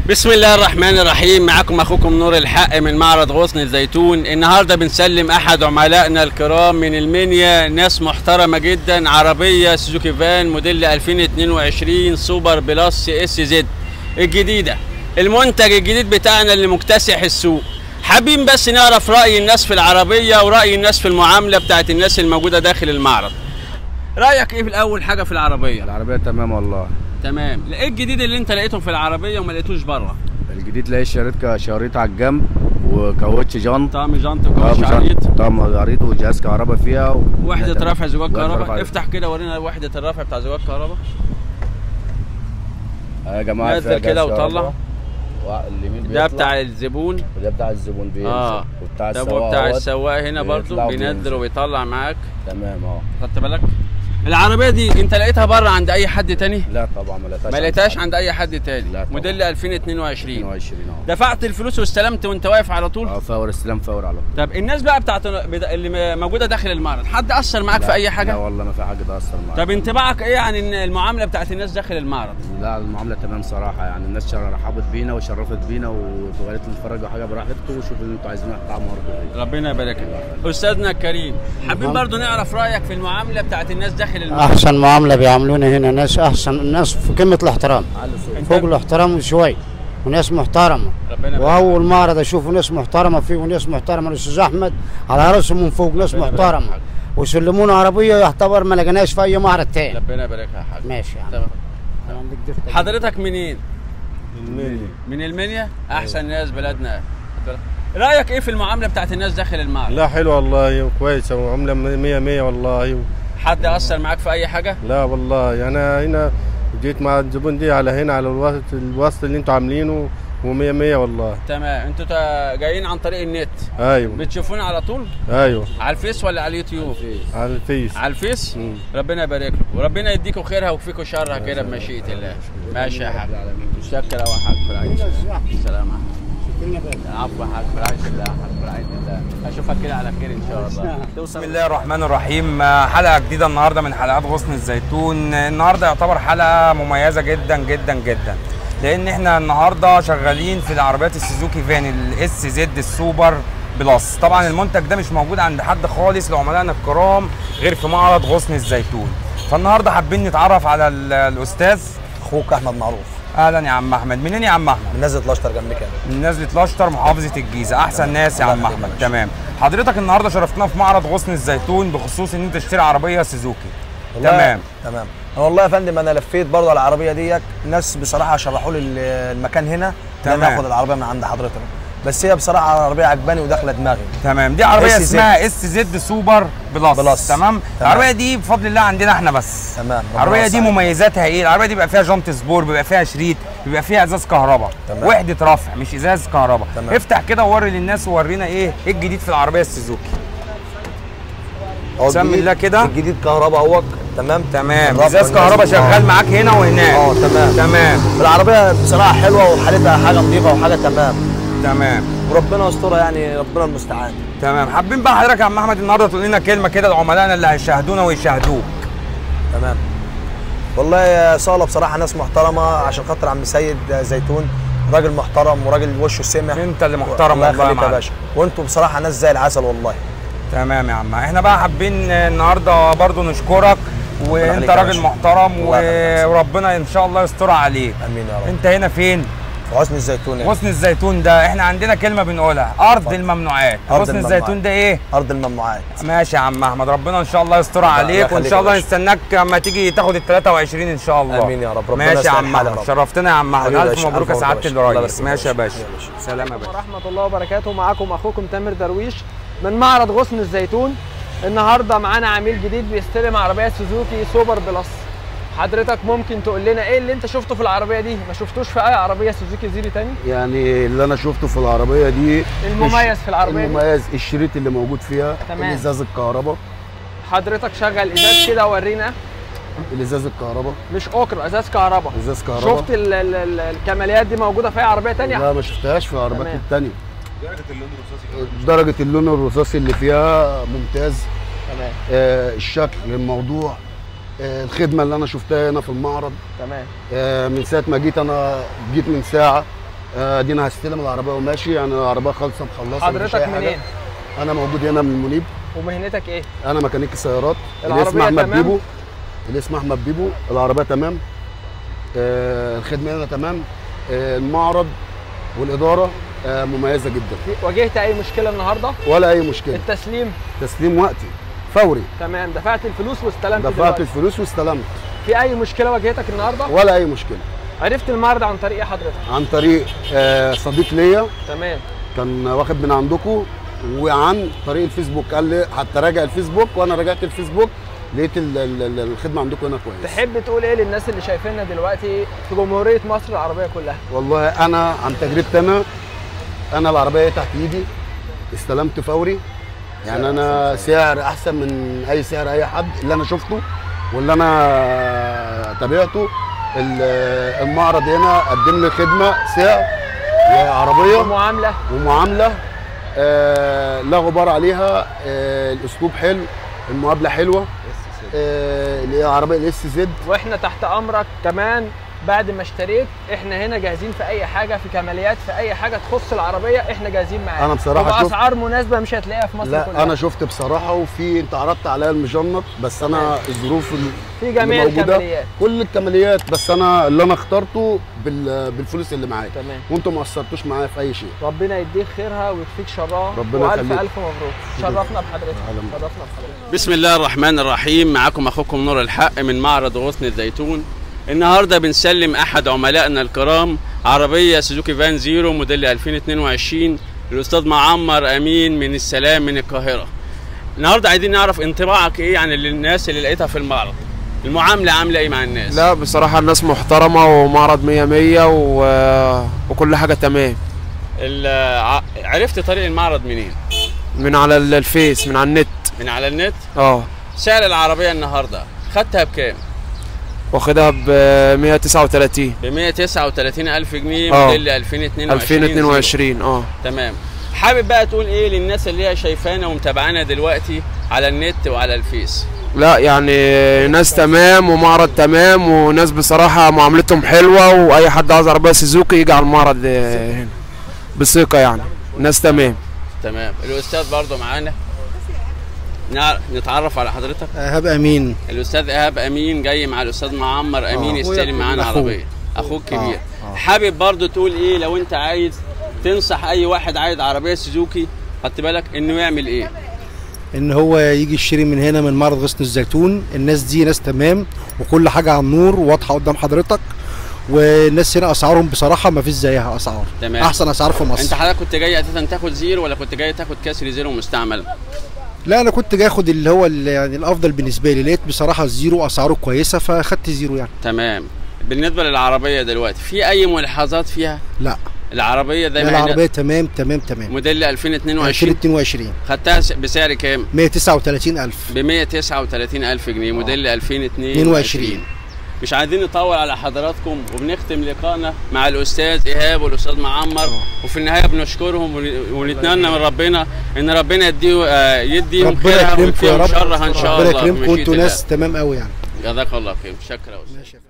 بسم الله الرحمن الرحيم معكم اخوكم نور الحق من معرض غصن الزيتون النهارده بنسلم احد عملائنا الكرام من المنيا ناس محترمه جدا عربيه سوزوكي فان موديل 2022 سوبر بلس اس زد الجديده المنتج الجديد بتاعنا اللي مكتسح السوق حابين بس نعرف راي الناس في العربيه وراي الناس في المعامله بتاعت الناس الموجوده داخل المعرض رايك ايه في الاول حاجه في العربيه العربية تمام والله تمام ايه الجديد اللي انت لقيته في العربيه وما لقيتوش بره الجديد تلاقي الشريط شريط على الجنب وكاوتش جنط طقم جنط وكاوتش عريض طقم عريض وجهاز كهرباء فيها و... وحدة رفع زجاج وحدة كهرباء رفع. افتح كده ورينا وحدة الرفع بتاع زجاج كهرباء آه يا جماعة نزل فيها كده جهاز وطلع. كهرباء. واليمين ده بيطلع بتاع الزبون وده بتاع الزبون بينزل اه وبتاع ده السواق بتاع اهوت. السواق هنا برضو بيطلع بينزل وبينزل. وبيطلع معاك تمام اه خدت بالك العربية دي انت لقيتها بره عند اي حد تاني لا طبعا ما لقيتهاش ما لقيتهاش عند اي حد تاني لا طبعا. موديل 2022 22 اه دفعت الفلوس واستلمت وانت واقف على طول اه فور استلام فور على طول طب الناس بقى بتاعت بدا- اللي موجوده داخل المعرض حد اثر معاك في لا- اي لا حاجه والله ما في حاجة تأثر معايا طب انطباعك ايه عن إن المعامله بتاعت الناس داخل المعرض لا المعاملة تمام صراحة يعني الناس شر- رحبت بينا وشرفت بينا وقالت لنا اتفرجوا حاجة براحتكم وشوفوا اللي انتوا عايزينه هتتعاملوا معاكم ربنا يبارك لك استاذنا الكريم حابين برضو نعرف رايك في المعامله بتاعت الناس داخل المعرض احسن معامله بيعاملونا هنا ناس احسن الناس في قمه الاحترام فوق الاحترام شوي وناس محترمه ربنا يبارك واول معرض اشوفوا ناس محترمه فيه وناس محترمه الاستاذ احمد على راسهم من فوق ناس ربنا يبارك محترمه لك. وسلمونا عربيه يعتبر ما لقيناش في اي معرض تاني ربنا يبارك يا حاج ماشي يا عم تمام أنا عندك دفتر. حضرتك منين من المنيا احسن ناس بلدنا رايك ايه في المعامله بتاعت الناس داخل المعرض لا حلو والله وكويسة وعملة مية مية والله و... حد اثر معاك في اي حاجه لا والله أنا هنا جيت مع الزبون دي على هنا على الوسط الوسط اللي انتوا عاملينه ومية مية والله تمام انتوا تا- جايين عن طريق النت أيوه بتشوفونا على طول أيوه على الفيس ولا على اليوتيوب على الفيس على الفيس مم. ربنا يبارك له وربنا يديكم خيرها ويكفيكم شرها كده بمشيئه الله ماشي يا حاج شكرا يا حاج في رعايه الله السلام عليكم العفو يا حاج في رعايه الله يا حاج في رعايه الله اشوفك كده على خير ان شاء الله بسم الله الرحمن الرحيم آه، حلقه جديده النهارده من حلقات غصن الزيتون آه، النهارده يعتبر حلقه مميزه جدا جدا جدا لان احنا النهارده شغالين في العربيات السوزوكي فان الاس زد السوبر بلس طبعا المنتج ده مش موجود عند حد خالص لعملائنا الكرام غير في معرض غصن الزيتون فالنهارده حابين نتعرف على ال- الاستاذ اخوك احمد معروف اهلا يا عم احمد منين يا عم احمد من نزله الاشتر جنبك يعني من نزلة لشتر محافظة الجيزة أحسن ناس يا الله عم يخليك أحمد يا باشا. تمام حضرتك النهاردة شرفتنا في معرض غصن الزيتون بخصوص إن أنت تشتري عربية سوزوكي والله- تمام تمام أنا والله يا فندم انا لفيت برضه على العربيه ديت الناس بصراحه شرحوا لي ال- المكان هنا تمام. تمام اخد العربيه من عند حضرتك بس هي بصراحه العربيه عجباني وداخله دماغي تمام دي عربية SZ. اسمها اس زد سوبر بلس, بلس. تمام تمام. العربية دي بفضل الله عندنا احنا بس تمام ربنا العربية دي يوسع. مميزاتها ايه؟ العربية دي بيبقى فيها جنط سبور بيبقى فيها شريط بيبقى فيها ازاز كهرباء تمام. وحدة رفع مش ازاز كهرباء تمام. افتح كده ووري للناس وورينا ايه ايه الجديد في العربية السوزوكي هو سمي الجديد- الله كده. الجديد كهرباء اهوت تمام تمام الرفع ازاز كهرباء والنزل. شغال آه. معاك هنا وهناك اه تمام تمام العربيه بصراحه حلوه وحالتها حاجه نظيفه وحاجه تمام تمام وربنا يسترها يعني ربنا المستعان تمام حابين بقى حضرتك يا عم احمد النهارده تقول لنا كلمه كده لعملائنا اللي هيشاهدونا ويشاهدوك تمام والله يا صاله بصراحه ناس محترمه عشان خاطر عم سيد زيتون راجل محترم وراجل وشه سمح انت اللي محترم الله والله يا يخليك يا معلم. باشا وانتوا بصراحه ناس زي العسل والله تمام يا عم احنا بقى حابين النهارده برضو نشكرك وانت يخليك يا راجل باشا. محترم الله يخليك يا و- وربنا ان شاء الله يستر عليك امين يا رب انت هنا فين في حسن الزيتون يعني. غصن الزيتون ده احنا عندنا كلمه بنقولها ارض الممنوعات أرض غصن الممنوعات. الزيتون ده ايه ارض الممنوعات ماشي يا عم احمد ربنا ان شاء الله يستر عليك وان يخليك شاء يا الله باشا. نستناك اما تيجي تاخد ال 23 ان شاء الله آمين يا رب. ربنا ماشي يا يسهل عم الحال يا احمد رب. شرفتنا يا عم احمد حبيبي يا الف باشا، مبروك يا ألف سعاده مبروك يا باشا. الله الريس يبارك ماشي يا فيك. باشا يا باشا. سلام يا باشا ورحمة الله وبركاته معاكم أخوكم تامر درويش من معرض غصن الزيتون النهاردة معانا عميل جديد بيستلم عربية سوزوكي سوبر بلس حضرتك ممكن تقول لنا ايه اللي انت شفته في العربية دي ما شفتوش في اي عربية سوزوكي زيرو تاني يعني اللي انا شفته في العربيه دي المميز في العربية دي المميز الشريط اللي موجود فيها تمام. الازاز الكهرباء حضرتك شغل ازاز كده ورينا الازاز الكهرباء مش اوكر ازاز كهرباء ازاز كهرباء شفت ال ال ال الكماليات دي موجودة في اي عربية تانية لا ما شفتهاش في العربيات تمام. التانية درجة اللون الرصاصي اللي فيها ممتاز تمام آه الشكل الموضوع آه الخدمة اللي انا شفتها هنا في المعرض تمام آه من ساعة ما جيت انا جيت من ساعة آه، ادينا هستلم العربيه وماشي يعني العربيه خالصه مخلصه مفيش أي حضرتك حاجة. منين انا موجود هنا من المنيب ومهنتك ايه انا ميكانيكي سيارات العربية الاسم احمد تمام؟ بيبو الاسم احمد بيبو العربيه تمام آه، الخدمه هنا تمام آه، المعرض والاداره آه، مميزه جدا في- واجهت اي مشكله النهارده ولا اي مشكله التسليم تسليم وقتي فوري تمام دفعت الفلوس واستلمت دفعت دلوقتي الفلوس واستلمت في اي مشكله واجهتك النهارده ولا اي مشكله عرفت المعرض عن طريق ايه حضرتك عن طريق آه، صديق ليا تمام كان واخد من عندكم وعن طريق الفيسبوك قال لي حتى راجع الفيسبوك وانا رجعت الفيسبوك لقيت ال- ال- ال- الخدمه عندكم هنا كويس تحب تقول ايه للناس اللي شايفيننا دلوقتي في جمهوريه مصر العربيه كلها والله انا عن تجربتي انا انا العربيه تحت ايدي استلمت فوري يعني انا سعر احسن من اي سعر اي حد اللي انا شفته واللي انا تابعته ال- المعرض هنا قدم لي خدمه سعر وعربيه المعامله ومعامله آه لا غبار عليها آه الاسلوب حلو المقابله حلوه آه العربيه الاس زد واحنا تحت امرك كمان بعد ما اشتريت احنا هنا جاهزين في اي حاجه في كماليات في اي حاجه تخص العربيه احنا جاهزين معاك أنا بصراحة شفت- وباسعار مناسبه مش هتلاقيها في مصر لا كلها انا شفت بصراحه وفي انت عرضت عليا المجنط بس انا الظروف ال- في اللي جميع موجودة، الكماليات كل الكماليات بس انا اللي انا اخترته بال- بالفلوس اللي معايا تمام وانتم ما قصرتوش معايا في اي شيء ربنا يديك خيرها ويكفيك شرها ربنا والف يخليك. الف مبروك شرفنا بحضرتك شرفنا بحضرتك بسم الله الرحمن الرحيم معاكم اخوكم نور الحق من معرض غصن الزيتون النهارده بنسلم احد عملائنا الكرام عربيه سوزوكي فان زيرو موديل 2022 الاستاذ معمر امين من السلام من القاهره النهارده عايزين نعرف انطباعك ايه عن الناس اللي لقيتها في المعرض المعامله عامله ايه مع الناس لا بصراحة الناس محترمة ومعرض مية مية و... وكل حاجة تمام ال- ع- عرفت طريق المعرض منين من على ال- الفيس من على النت من على النت اه سعر العربيه النهارده خدتها بكام واخدها ب 139 ب 139 الف جنيه آه. موديل 2022 2022 اه تمام حابب بقى تقول ايه للناس اللي هي شايفانا ومتابعانا دلوقتي على النت وعلى الفيس لا يعني ناس تمام ومعرض تمام وناس بصراحة معاملتهم حلوة وأي حد عايز عربية سوزوكي يجي على المعرض آه، هنا بثقة يعني ناس تمام تمام الاستاذ برضو معانا نعر- نتعرف على حضرتك ايهاب امين الاستاذ ايهاب امين جاي مع الاستاذ معمر امين آه. يستلم معانا أخوه. عربيه اخوك كبير حابب برضو تقول ايه لو انت عايز تنصح اي واحد عايز عربيه سوزوكي خدت بالك انه يعمل ايه ان هو يجي يشتري من هنا من معرض غصن الزيتون الناس دي ناس تمام وكل حاجه على النور واضحه قدام حضرتك والناس هنا اسعارهم بصراحه ما فيش زيها اسعار تمام. احسن اسعار في مصر انت حضرتك كنت جاي اساسا تاخد زيرو ولا كنت جاي تاخد كسر زيرو مستعمل لا انا كنت جاي اخد اللي هو اللي يعني الافضل بالنسبه لي لقيت بصراحه الزيرو اسعاره كويسه فاخدت زيرو يعني تمام بالنسبه للعربيه دلوقتي في اي ملاحظات فيها لا العربيه زي ما العربيه هي تمام تمام تمام موديل 2022 2022 خدتها س- بسعر كام 139000 ب 139 الف جنيه موديل 2022 22. مش عايزين نطول على حضراتكم وبنختم لقائنا مع الاستاذ ايهاب والاستاذ معمر وفي النهايه بنشكرهم ون- ونتمنى من ربنا ان ربنا يديه آه، يديهم ربنا خيرها يكرمكم يا ويكفيهم رب شرها ان شاء ربنا الله يكرمكم بمشيئة وانتوا الله. ناس تمام قوي يعني جزاك الله خير شكرا يا أستاذ. ماشي يا فندم.